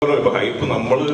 ഇപ്പൊ ഹൈപ്പ് നമ്മള്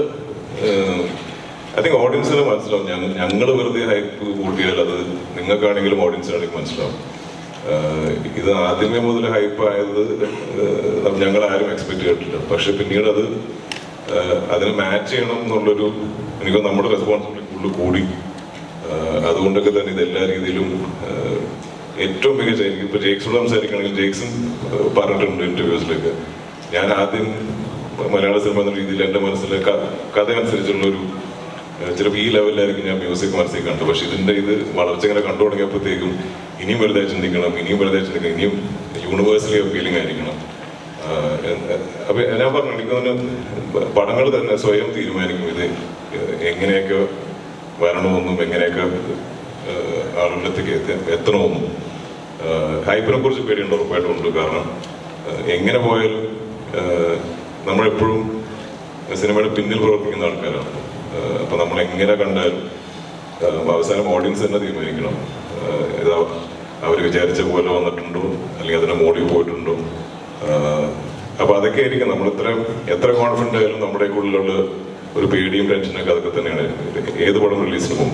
I think ഓഡിയൻസിന് മനസ്സിലാവും ഞങ്ങൾ ഞങ്ങൾ വെറുതെ ഹൈപ്പ് കൂട്ടിയാൽ അത് നിങ്ങൾക്കാണെങ്കിലും ഓഡിയൻസിനാണെങ്കിലും മനസ്സിലാവും ഏഹ് ഇത് ആദ്യമേ മുതൽ ഹൈപ്പ് ആയത് ഏഹ് ഞങ്ങൾ ആരും എക്സ്പെക്ട് ചെയ്തിട്ടില്ല പക്ഷെ പിന്നീട് അത് ഏഹ് അതിനെ മാച്ച് ചെയ്യണം എന്നുള്ളൊരു എനിക്ക് നമ്മുടെ റെസ്പോൺസിബിലിറ്റി കൂടുതൽ കൂടി ഏഹ് അതുകൊണ്ടൊക്കെ തന്നെ ഇത് എല്ലാ രീതിയിലും ഏഹ് ഏറ്റവും മികച്ച എനിക്ക് ഇപ്പൊ ജേക്സോട് സംസാരിക്കുകയാണെങ്കിൽ ജേക്സൺ ഏഹ് പറഞ്ഞിട്ടുണ്ട് ഇന്റർവ്യൂസിലൊക്കെ ഞാൻ ആദ്യം മലയാള സിനിമ എന്ന രീതിയിൽ എൻ്റെ മനസ്സിലെ ക- കഥ അനുസരിച്ചുള്ള ഒരു ചിലപ്പോൾ ഈ ലെവലിലായിരിക്കും ഞാൻ മ്യൂസിക് മനസ്സിൽ കണ്ടത് പക്ഷെ ഇതിന്റെ ഇത് വളർച്ച ഇങ്ങനെ കണ്ടു തുടങ്ങിയപ്പോഴത്തേക്കും ഇനിയും വലുതായി ചിന്തിക്കണം ഇനിയും വലുതായി ചിന്തിക്കണം ഇനിയും യൂണിവേഴ്സലി അപ്പീലിംഗ് ആയിരിക്കണം ആഹ് എന്ന് അപ്പൊ ഞാൻ പറഞ്ഞു എനിക്ക് തോന്നുന്നു പടങ്ങൾ തന്നെ സ്വയം തീരുമാനിക്കും ഇത് എങ്ങനെയൊക്കെ വരണമെന്നും എങ്ങനെയൊക്കെ ആഹ് ആളുകളിലേക്ക് എത്തി- എത്തണമെന്നും ഹൈപ്പിനെ കുറിച്ച് പേടിയുണ്ട് ഉറപ്പായിട്ടും ഉണ്ട് കാരണം ആഹ് എങ്ങനെ പോയാലും ആഹ് നമ്മളെപ്പോഴും സിനിമയുടെ പിന്നിൽ പ്രവർത്തിക്കുന്ന ആൾക്കാരാണ് ആഹ് അപ്പൊ നമ്മൾ എങ്ങനെ കണ്ടാലും ആഹ് അവസാനം ഓഡിയൻസ് തന്നെ തീരുമാനിക്കണം ആഹ് ഇത് അവർ വിചാരിച്ച പോലെ വന്നിട്ടുണ്ടോ അല്ലെങ്കിൽ അതിന്റെ മോഡിൽ പോയിട്ടുണ്ടോ ആഹ് അപ്പൊ അതൊക്കെ ആയിരിക്കും നമ്മൾ ഇത്ര എത്ര കോൺഫിഡന്റ് ആയാലും നമ്മുടെ ഉള്ളിലുള്ള ഒരു പേടിയും ടെൻഷനൊക്കെ അതൊക്കെ തന്നെയാണ് ഏത് പടം റിലീസിന് മുമ്പ്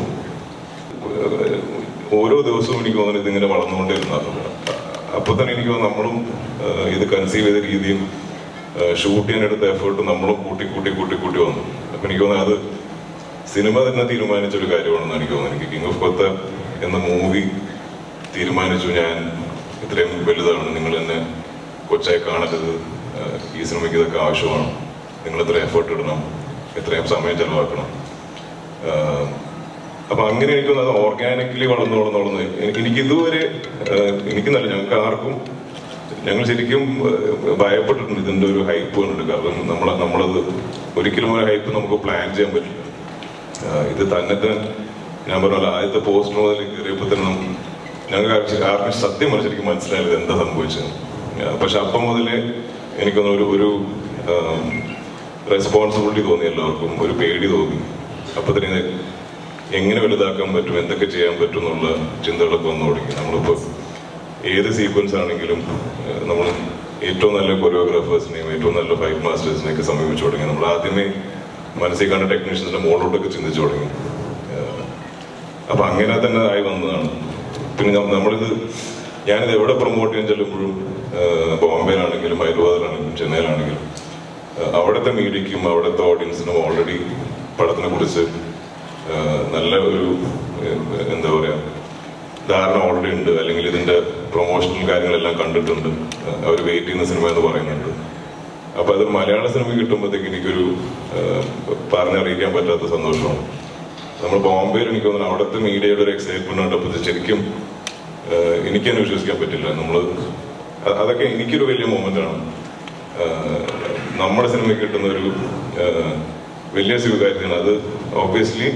ഓരോ ദിവസവും എനിക്ക് തോന്നുന്നു ഇതിങ്ങനെ വളർന്നുകൊണ്ടിരുന്ന അപ്പൊ തന്നെ എനിക്ക് തോന്നുന്നു നമ്മളും ആഹ് ഇത് കൺസീവ് ചെയ്ത രീതിയും ഷൂട്ട് ചെയ്യാൻ എടുത്ത എഫേർട്ട് നമ്മളും കൂട്ടി കൂട്ടി കൂട്ടി കൂട്ടി വന്നു അപ്പൊ എനിക്ക് തോന്നുന്നു അത് സിനിമ തന്നെ തീരുമാനിച്ച ഒരു കാര്യമാണെന്ന് എനിക്ക് തോന്നുന്നു എനിക്ക് കിങ് ഓഫ് കൊത്ത എന്ന മൂവി തീരുമാനിച്ചു ഞാൻ ഇത്രയും വലുതാണ് നിങ്ങൾ എന്നെ കൊച്ചായി കാണരുത് ആഹ് ഈ സിനിമയ്ക്ക് ഇതൊക്കെ ആവശ്യമാണ് നിങ്ങൾ ഇത്ര എഫേർട്ട് ഇടണം ഇത്രയും സമയം ചെലവാക്കണം ആഹ് അപ്പൊ അങ്ങനെ എനിക്ക് തോന്നുന്നത് ഓർഗാനിക്കലി വളർന്നു വളർന്നു വളർന്നു എനിക്ക് എനിക്ക് ഇതുവരെ ആഹ് എനിക്കെന്നല്ല ഞങ്ങൾക്ക് ആർക്കും ഞങ്ങൾ ശരിക്കും ആഹ് ഭയപ്പെട്ടിട്ടുണ്ട് ഇതിന്റെ ഒരു ഹൈപ്പ് കണ്ടിട്ട് കാരണം നമ്മൾ നമ്മളത് ഒരിക്കലും ഒരു ഹൈപ്പ് നമുക്ക് പ്ലാൻ ചെയ്യാൻ പറ്റില്ല ആഹ് ഇത് തന്നെ തന്നെ ഞാൻ പറഞ്ഞ പോലെ ആദ്യത്തെ പോസ്റ്റ് മുതൽ കയറിയപ്പോൾ തന്നെ നമുക്ക് ഞങ്ങൾക്ക് ആർക്കും ആർക്കും സത്യം പറഞ്ഞാൽ ശരിക്കും മനസ്സിലായത് എന്താ സംഭവിച്ചത് ആഹ് പക്ഷെ അപ്പം മുതലേ എനിക്കൊന്ന് ഒരു ഒരു റെസ്പോൺസിബിലിറ്റി തോന്നി എല്ലാവർക്കും ഒരു പേടി തോന്നി അപ്പൊ തന്നെ എങ്ങനെ വലുതാക്കാൻ പറ്റും എന്തൊക്കെ ചെയ്യാൻ പറ്റും എന്നുള്ള ചിന്തകളൊക്കെ വന്നു തുടങ്ങി നമ്മളിപ്പോ ഏത് സീക്വൻസ് ആണെങ്കിലും നമ്മൾ ഏറ്റവും നല്ല കൊറിയോഗ്രാഫേഴ്സിനെയും ഏറ്റവും നല്ല ഫൈറ്റ് മാസ്റ്റേഴ്സിനെയും ഒക്കെ സമീപിച്ചു തുടങ്ങി നമ്മൾ ആദ്യമേ മനസ്സിൽ കണ്ട ടെക്നീഷ്യൻസിന്റെ മോളോട്ടൊക്കെ ചിന്തിച്ചു തുടങ്ങി ഏഹ് അപ്പൊ അങ്ങനെ തന്നെ ആയി വന്നതാണ് പിന്നെ നം- നമ്മളിത് ഞാനിത് എവിടെ പ്രൊമോട്ട് ചെയ്യാൻ ചെല്ലുമ്പോഴും ഏഹ് ബോംബെയിലാണെങ്കിലും ഹൈദരാബാദിലാണെങ്കിലും ചെന്നൈയിലാണെങ്കിലും ഏഹ് അവിടുത്തെ മീഡിയക്കും അവിടുത്തെ ഓഡിയൻസിനും ഓൾറെഡി പടത്തിനെ കുറിച്ച് ഏഹ് നല്ല ഒരു ഏഹ് എന്താ പറയാ ധാരണ ഓൾറെഡി ഉണ്ട് അല്ലെങ്കിൽ ഇതിന്റെ പ്രൊമോഷണൽ കാര്യങ്ങളെല്ലാം കണ്ടിട്ടുണ്ട് അവർ വെയിറ്റ് ചെയ്യുന്ന സിനിമ എന്ന് പറയുന്നുണ്ട് അപ്പൊ അത് മലയാള സിനിമ കിട്ടുമ്പോഴത്തേക്ക് എനിക്കൊരു ഏഹ്, പറഞ്ഞറിയിക്കാൻ പറ്റാത്ത സന്തോഷമാണ് നമ്മൾ ബോംബെയിൽ എനിക്ക് തോന്നുന്നു അവിടുത്തെ മീഡിയയുടെ ഒരു എക്സൈറ്റ്മെന്റ് കണ്ടപ്പോൾ ശരിക്കും ഏഹ്, എനിക്ക് തന്നെ വിശ്വസിക്കാൻ പറ്റില്ല നമ്മൾ അതൊക്കെ എനിക്കൊരു വലിയ മൊമെന്റ് ആണ് ഏഹ്, നമ്മുടെ സിനിമയ്ക്ക് കിട്ടുന്ന ഒരു ഏഹ്, വലിയ സ്വീകാര്യതയാണ് അത് ഓബിയസ്ലി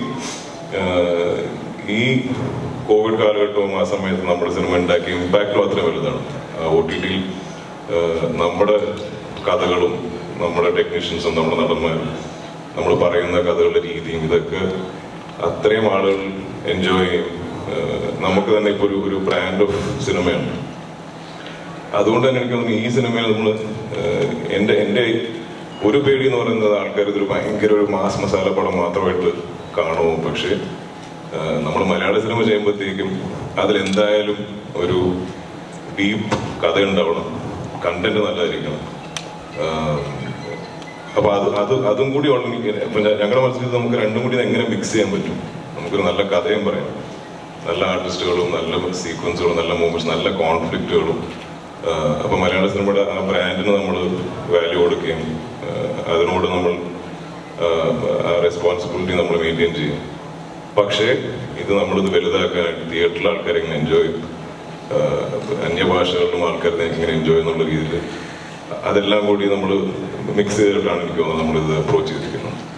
ഈ കോവിഡ് കാലഘട്ടവും ആ സമയത്ത് നമ്മുടെ സിനിമ ഉണ്ടാക്കിയ ഇമ്പാക്റ്റും അത്രയും വലുതാണ് ഒ ടി ടിയിൽ നമ്മുടെ കഥകളും നമ്മുടെ ടെക്നീഷ്യൻസും നമ്മുടെ നടന്മാരും നമ്മൾ പറയുന്ന കഥകളുടെ രീതിയും ഇതൊക്കെ അത്രയും ആളുകൾ എൻജോയ് ചെയ്യും ഏഹ് നമുക്ക് തന്നെ ഇപ്പോൾ ഒരു ഒരു ബ്രാൻഡ് ഓഫ് സിനിമയാണ് അതുകൊണ്ട് തന്നെ എനിക്ക് തോന്നുന്നു ഈ സിനിമയിൽ നമ്മൾ എൻ്റെ എൻ്റെ ഒരു പേടി എന്ന് പറയുന്നത് ആൾക്കാർ ഇതൊരു ഭയങ്കര ഒരു മാസ് മസാല പടം മാത്രമായിട്ട് കാണുമോ പക്ഷേ നമ്മൾ മലയാള സിനിമ ചെയ്യുമ്പോഴത്തേക്കും അതിലെന്തായാലും ഒരു ഡീപ്പ് കഥ ഉണ്ടാവണം കണ്ടന്റ് നല്ലതായിരിക്കണം ആഹ് അപ്പൊ അത് അത് അതും കൂടി ഉണ്ടെങ്കിൽ ഇപ്പൊ ഞ- ഞങ്ങളുടെ മനസ്സിൽ നമുക്ക് രണ്ടും കൂടി എങ്ങനെ മിക്സ് ചെയ്യാൻ പറ്റും നമുക്കൊരു നല്ല കഥയും പറയാം നല്ല ആർട്ടിസ്റ്റുകളും നല്ല സീക്വൻസുകളും നല്ല മൂവ്മെന്റ്സ് നല്ല കോൺഫ്ലിക്റ്റുകളും അപ്പൊ മലയാള സിനിമയുടെ ആ ബ്രാൻഡിന് നമ്മൾ വാല്യൂ കൊടുക്കുകയും ആഹ് അതിനോട് നമ്മൾ റെസ്പോൺസിബിലിറ്റി നമ്മൾ മെയിൻറ്റെയിൻ ചെയ്യും പക്ഷേ ഇത് നമ്മളിത് വലുതാക്കാനായിട്ട് തിയേറ്ററിൽ ആൾക്കാർ എങ്ങനെ എൻജോയ് ചെയ്യും ആഹ് അന്യഭാഷകളിലും ആൾക്കാർ എങ്ങനെ എൻജോയ് എന്നുള്ള രീതിയിൽ അതെല്ലാം കൂടി നമ്മൾ മിക്സ് ചെയ്തിട്ടാണ് എനിക്ക് തോന്നുന്നത് നമ്മളിത് അപ്രോച്ച് ചെയ്തിരിക്കുന്നത്